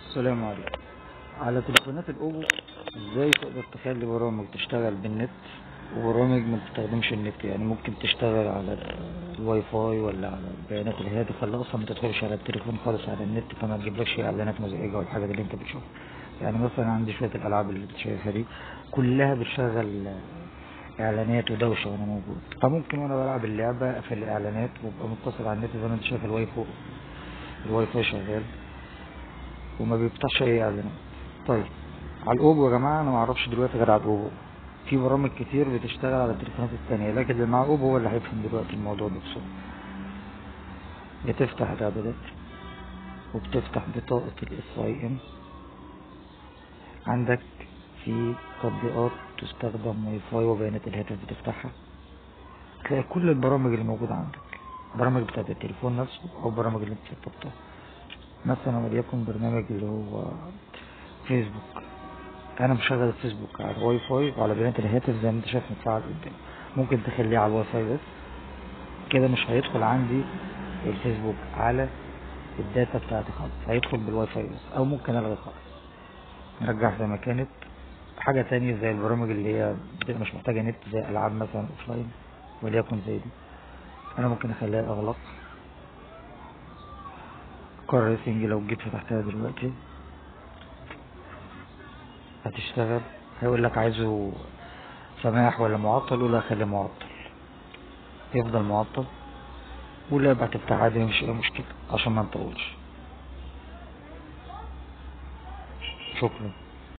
السلام عليكم على تليفونات الاوبو ازاي تقدر تخلي برامج تشتغل بالنت وبرامج ما تستخدمش النت يعني ممكن تشتغل على الواي فاي ولا على بيانات الهاتف ولا اصلا ما تدخلش على التليفون خالص على النت فما تجيبلكش اعلانات مزعجه والحاجات اللي انت بتشوفها يعني مثلا عندي شويه الالعاب اللي انت شايفها دي كلها بتشغل اعلانات ودوشه وانا موجود فممكن وانا بلعب اللعبه اقفل الاعلانات وابقى متصل على النت زي ما انت شايف الواي فوق الواي فاي شغال وما بيفتحش اي اعلانات طيب على الاوبو يا جماعه انا ما اعرفش دلوقتي غير على الاوبو في برامج كتير بتشتغل على التليفونات التانية لكن اللي مع اوبو هو اللي هيفهم دلوقتي الموضوع ده بسرعه بتفتح الاعدادات وبتفتح بطاقة الاس اي ام عندك في تطبيقات تستخدم واي فاي وبيانات الهاتف بتفتحها تلاقي كل البرامج اللي موجودة عندك برامج بتاعت التليفون نفسه او برامج اللي انت سطبتها مثلا وليكن برنامج اللي هو فيسبوك انا مشغل الفيسبوك على الواي فاي وعلى بيانات الهاتف زي ما انت شايف متفاعل قدامي ممكن تخليه على الواي فاي بس كده مش هيدخل عندي الفيسبوك على الداتا بتاعتي خالص هيدخل بالواي فاي بس او ممكن الغي خالص نرجع زي ما كانت حاجة تانية زي البرامج اللي هي بتبقى مش محتاجة نت زي ألعاب مثلا أوفلاين وليكن زي دي أنا ممكن أخليها أغلق كار ريسنج لو جيت فتحتها دلوقتي هتشتغل هيقول لك عايزه سماح ولا معطل ولا خليه معطل يفضل معطل واللعبة هتفتح عادي مش اي مشكلة عشان ما نطولش شكرا